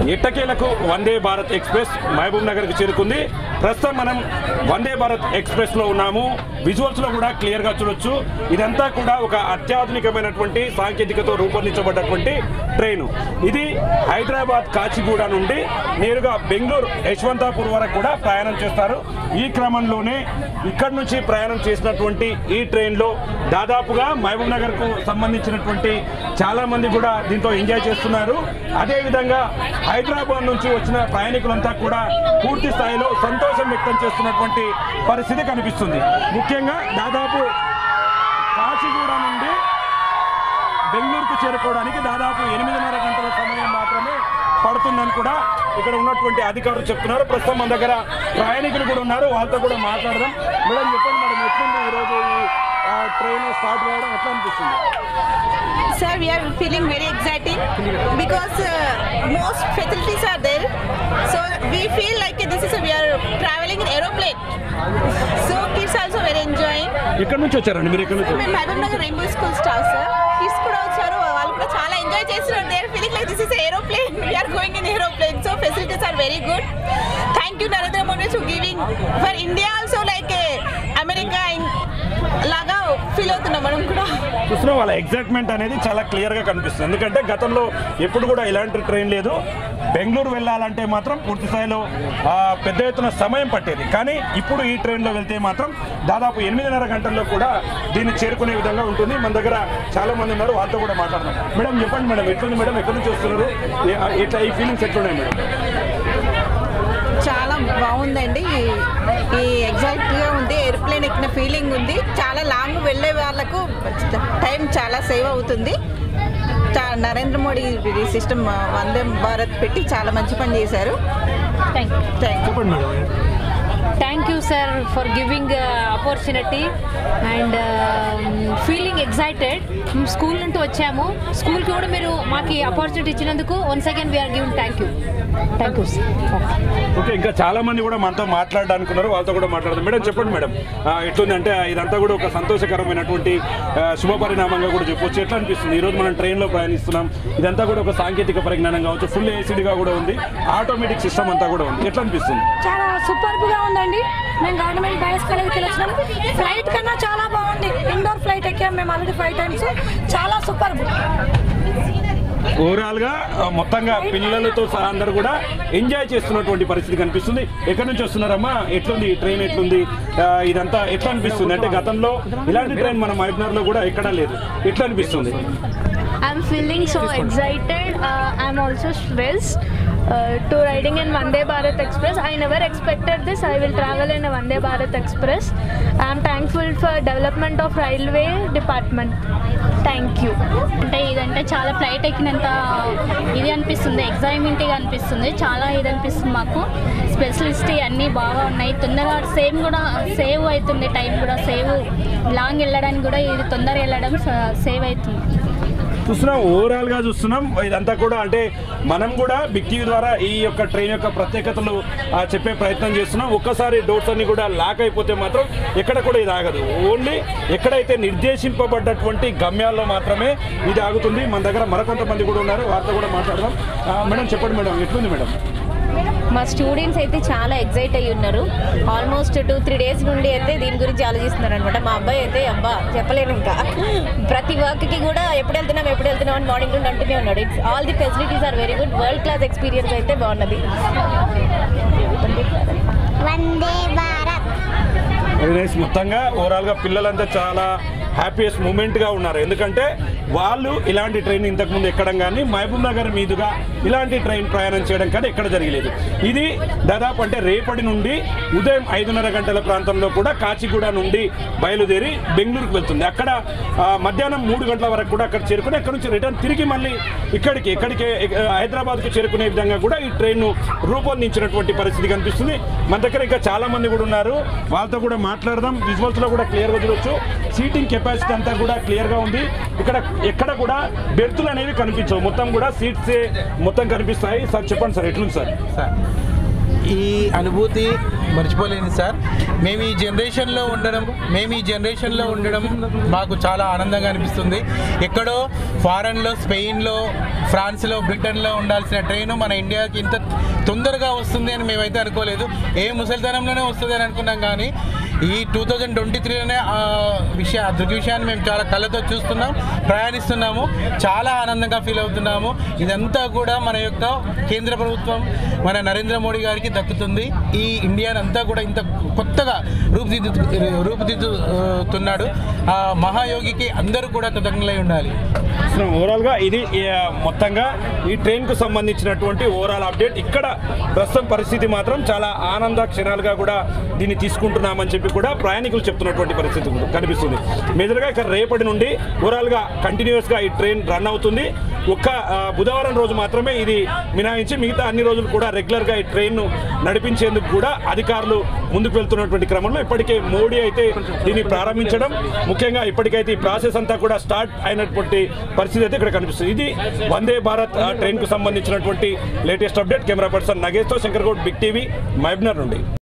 ఎట్టకేలకు వందే భారత్ ఎక్స్ప్రెస్ మహబూబ్ నగర్కి చేరుకుంది ప్రస్తుతం మనం వందే భారత్ ఎక్స్ప్రెస్లో ఉన్నాము విజువల్స్లో కూడా క్లియర్గా చూడొచ్చు ఇదంతా కూడా ఒక అత్యాధునికమైనటువంటి సాంకేతికతో రూపొందించబడ్డటువంటి ట్రైను ఇది హైదరాబాద్ కాచిగూడ నుండి నేరుగా బెంగళూరు యశ్వంతాపూర్ వరకు కూడా ప్రయాణం చేస్తారు ఈ క్రమంలోనే ఇక్కడి నుంచి ప్రయాణం చేసినటువంటి ఈ ట్రైన్లో దాదాపుగా మహబూబ్ నగర్కు సంబంధించినటువంటి చాలా మంది కూడా దీంతో ఎంజాయ్ చేస్తున్నారు అదేవిధంగా హైదరాబాద్ నుంచి వచ్చిన ప్రయాణికులంతా కూడా పూర్తి స్థాయిలో సంతోషం వ్యక్తం చేస్తున్నటువంటి పరిస్థితి కనిపిస్తుంది ముఖ్యంగా దాదాపు కాచిగూడ నుండి బెంగళూరుకు చేరుకోవడానికి దాదాపు ఎనిమిదిన్నర గంటల సమయం మాత్రమే పడుతుందని కూడా ఇక్కడ ఉన్నటువంటి అధికారులు చెప్తున్నారు ప్రస్తుతం మన దగ్గర ప్రయాణికులు కూడా ఉన్నారు వాళ్ళతో కూడా మాట్లాడదాం మేడం చెప్పండి మేడం ఎట్లుంది ఈరోజు ఈ ఆ, ట్రైన్ స్టార్ట్ కావడం ఎట్లా అనిపిస్తుంది Sir, we are feeling very exciting because uh, most facilities are there. So we feel like this is we are traveling in aeroplane. So kids also very enjoying. ఎక్కడి నుంచి వచ్చారండి మీరు ఎక్కడి నుంచి మేము Mahbub Nagar rainbow school staff sir kids కూడా వచ్చారు వాళ్ళు కూడా చాలా ఎంజాయ్ చేస్తున్నారు they are feeling like this is aeroplane we're going in aeroplane so facilities are very good thank you Narendra Modi to giving for India also like America లాగా feel అవుతున్నాం మనం కూడా చూస్తున్నాం వాళ్ళ ఎగ్జైట్మెంట్ అనేది చాలా క్లియర్ గా కనిపిస్తుంది ఎందుకంటే గతంలో ఎప్పుడు కూడా ఇలాంటి ట్రైన్ లేదు బెంగళూరు వెళ్ళాలంటే మాత్రం పూర్తి స్థాయిలో ఆ, పెద్ద ఎత్తున సమయం పట్టేది కానీ ఇప్పుడు ఈ ట్రైన్లో వెళ్తే మాత్రం దాదాపు ఎనిమిదిన్నర గంటల్లో కూడా దీన్ని చేరుకునే విధంగా ఉంటుంది మన దగ్గర చాలా మంది ఉన్నారు వాళ్ళతో కూడా మాట్లాడదాం మేడం చెప్పండి మేడం ఎట్లుంది మేడం ఎక్కడి నుంచి వస్తున్నారు ఏ- ఎట్లా ఈ ఫీలింగ్స్ ఎట్లున్నాయి మేడం చాలా బాగుందండి ఈ- ఈ ఎగ్జైట్గా ఉంది ఎయిర్ప్లేన్ ఎక్కిన ఫీలింగ్ ఉంది చాలా లాంగ్ వెళ్ళే వాళ్ళకు టైం చాలా సేవ్ అవుతుంది చా- నరేంద్ర మోడీ ఇది సిస్టమ్ వందే భారత్ పెట్టి చాలా మంచి పని చేశారు థ్యాంక్ యూ థ్యాంక్ యూ చెప్పండి madam thank you sir for giving opportunity and feeling excited school నుండి వచ్చాము స్కూల్కి కూడా మీరు మాకు ఆపర్చునిటీ ఇచ్చినందుకు once again we're giving thank you thank you sir okay ఇంకా చాలా మంది కూడా మనతో మాట్లాడడానికి ఉన్నారు వాళ్ళతో కూడా మాట్లాడదాం మేడం చెప్పండి మేడం ఆ, ఎట్లుంది అంటే ఇదంతా కూడా ఒక సంతోషకరమైనటువంటి ఆ, శుభ పరిణామంగా కూడా చెప్పొచ్చు ఎట్లా అనిపిస్తుంది ఈరోజు మనం ట్రైన్లో ప్రయాణిస్తున్నాం ఇదంతా కూడా ఒక సాంకేతిక పరిజ్ఞానం కావచ్చు ఫుల్ ఏసీడీగా కూడా ఉంది ఆటోమేటిక్ సిస్టమ్ అంతా కూడా ఉంది ఎట్లా అనిపిస్తుంది చాలా సూపర్గా ఉందండి మేము గవర్నమెంట్ బాయ్స్ కాలేజ్కి వచ్చినాం ఫ్లైట్ కన్నా చాలా బాగుంది ఇండోర్ ఫ్లైట్ ఎక్కాం మేము ఆల్రెడీ ఫైవ్ టైమ్స్ చాలా సూపర్ ఓవరాల్ గా ఆ, మొత్తంగా పిల్లలతో సహా అందరూ కూడా ఎంజాయ్ చేస్తున్నటువంటి పరిస్థితి కనిపిస్తుంది ఎక్కడి నుంచి వస్తున్నారమ్మా ఎట్లుంది ఈ ట్రైన్ ఎట్లుంది ఆ, ఇదంతా ఎట్లా అనిపిస్తుంది అంటే గతంలో ఇలాంటి ట్రైన్ మన మైబ్నర్ లో కూడా ఎక్కడా లేదు ఎట్లా అనిపిస్తుంది I'm feeling so excited. Uh, I'm also stressed uh, to riding in Vande Bharat Express. I never expected this. I will travel in a Vande Bharat Express. I'm thankful for development of railway department. Thank you. అంటే ఇదంటే చాలా flight ఎక్కినంత ఇది అనిపిస్తుంది ఎగ్జైట్మెంట్గా అనిపిస్తుంది చాలా ఇది అనిపిస్తుంది మాకు స్పెషలిస్ట్ అన్నీ బాగా ఉన్నాయి తొందరగా సేమ్ కూడా సేవ్ అవుతుంది టైం కూడా సేవ్ లాంగ్ వెళ్ళడానికి కూడా ఇది తొందరగా వెళ్ళడం సేవ్ అవుతుంది చూస్తున్నాం ఓవరాల్ గా చూస్తున్నాం ఇదంతా కూడా అంటే మనం కూడా బిగ్ టీవీ ద్వారా ఈ యొక్క ట్రైన్ యొక్క ప్రత్యేకతలు ఆ, చెప్పే ప్రయత్నం చేస్తున్నాం ఒక్కసారి డోర్స్ అన్ని కూడా లాక్ అయిపోతే మాత్రం ఎక్కడ కూడా ఇది ఆగదు ఓన్లీ ఎక్కడైతే నిర్దేశింపబడ్డటువంటి గమ్యాల్లో మాత్రమే ఇది ఆగుతుంది మన దగ్గర మరికొంతమంది కూడా ఉన్నారు వారితో కూడా మాట్లాడదాం ఆ, మేడం చెప్పండి మేడం ఎట్లుంది మేడం మా స్టూడెంట్స్ అయితే చాలా ఎగ్జైట్ అయ్యి ఉన్నారు ఆల్మోస్ట్ టూ త్రీ డేస్ నుండి అయితే దీని గురించి ఆలోచిస్తున్నారు అనమాట మా అబ్బాయి అయితే అబ్బా చెప్పలేను ఇంకా ప్రతి వర్క్కి కూడా ఎప్పుడు వెళ్తున్నాం ఎప్పుడు వెళ్తున్నాం అని మార్నింగ్ నుండి అంటూనే ఉన్నాడు it's all the facilities are very good world class experience అయితే బాగున్నది వందే భారత్ వెరీ నైస్ మొత్తంగా ఓవరాల్గా పిల్లలంతా చాలా హ్యాపీయెస్ట్ మూమెంట్గా ఉన్నారు ఎందుకంటే వాళ్ళు ఇలాంటి ట్రైన్ ఇంతకుముందు ఎక్కడం కానీ మహబూబ్ నగర్ మీదుగా ఇలాంటి ట్రైన్ ప్రయాణం చేయడం కానీ ఎక్కడ జరగలేదు ఇది దాదాపు అంటే రేపటి నుండి ఉదయం ఐదున్నర గంటల ప్రాంతంలో కూడా కాచిగూడ నుండి బయలుదేరి బెంగళూరుకు వెళ్తుంది అక్కడ ఆ, మధ్యాహ్నం మూడు గంటల వరకు కూడా అక్కడ చేరుకుని అక్కడ నుంచి రిటర్న్ తిరిగి మళ్ళీ ఇక్కడికి ఎక్కడికి ఎ- హైదరాబాద్కు చేరుకునే విధంగా కూడా ఈ ట్రైన్ రూపొందించినటువంటి పరిస్థితి కనిపిస్తుంది మన దగ్గర ఇంకా చాలా మంది కూడా ఉన్నారు వాళ్ళతో కూడా మాట్లాడదాం విజువల్స్ లో కూడా క్లియర్ గా చూడొచ్చు సీటింగ్ కెపాసిటీ అంతా కూడా క్లియర్ గా ఉంది ఇక్కడ ఎక్కడ కూడా బెర్తులు అనేవి కనిపించవు మొత్తం కూడా సీట్స్ మొత్తం కనిపిస్తాయి సార్ చెప్పండి సార్ ఎట్లుంది సార్ ఈ అనుభూతి మర్చిపోలేను సార్ మేము ఈ జనరేషన్లో ఉండడం మేము ఈ జనరేషన్లో ఉండడం మాకు చాలా ఆనందంగా అనిపిస్తుంది ఎక్కడో ఫారెన్లో స్పెయిన్లో ఫ్రాన్స్లో బ్రిటన్లో ఉండాల్సిన ట్రైన్ మన ఇండియాకి ఇంత తొందరగా వస్తుంది అని మేమైతే అనుకోలేదు ఏ ముసలితనంలోనే వస్తుంది అని అనుకున్నాం కానీ ఈ టూ థౌజండ్ ట్వంటీ త్రీలోనే ఆ విషయ ఆ దృగ్విషయాన్ని మేము చాలా కళ్ళతో చూస్తున్నాం ప్రయాణిస్తున్నాము చాలా ఆనందంగా ఫీల్ అవుతున్నాము ఇదంతా కూడా మన యొక్క కేంద్ర ప్రభుత్వం మన నరేంద్ర మోడీ గారికి దక్కుతుంది ఈ ఇండియాని అంతా కూడా ఇంత కొత్తగా రూపుదిద్దు రూపుదిద్దుతున్నాడు ఆ మహాయోగికి అందరూ కూడా కృతజ్ఞులై ఉండాలి ఓవరాల్ గా ఇది ఆ, మొత్తంగా ఈ ట్రైన్ కు సంబంధించినటువంటి ఓవరాల్ అప్డేట్ ఇక్కడ ప్రస్తుతం పరిస్థితి మాత్రం చాలా ఆనంద క్షణాలుగా కూడా దీన్ని తీసుకుంటున్నామని చెప్పి కూడా ప్రయాణికులు చెప్తున్నటువంటి పరిస్థితి కూడా కనిపిస్తుంది మేజర్గా ఇక్కడ రేపటి నుండి ఓవరాల్ గా కంటిన్యూస్ గా ఈ ట్రైన్ రన్ అవుతుంది ఒక్క ఆ, బుధవారం రోజు మాత్రమే ఇది మినహాయించి మిగతా అన్ని రోజులు కూడా రెగ్యులర్ గా ఈ ట్రైన్ ను నడిపించేందుకు కూడా అధికారులు ముందుకు వెళ్తున్నటువంటి క్రమంలో ఇప్పటికే మోడీ అయితే దీన్ని ప్రారంభించడం ముఖ్యంగా ఇప్పటికైతే ఈ ప్రాసెస్ అంతా కూడా స్టార్ట్ అయినటువంటి పరిస్థితి అయితే ఇక్కడ కనిపిస్తుంది ఇది వందే భారత్ ఆ, ట్రైన్ కు సంబంధించినటువంటి లేటెస్ట్ అప్డేట్ కెమెరా పర్సన్ నగేష్తో శంకర్ గౌడ్ బిగ్ టీవీ మైబ్నర్ నుండి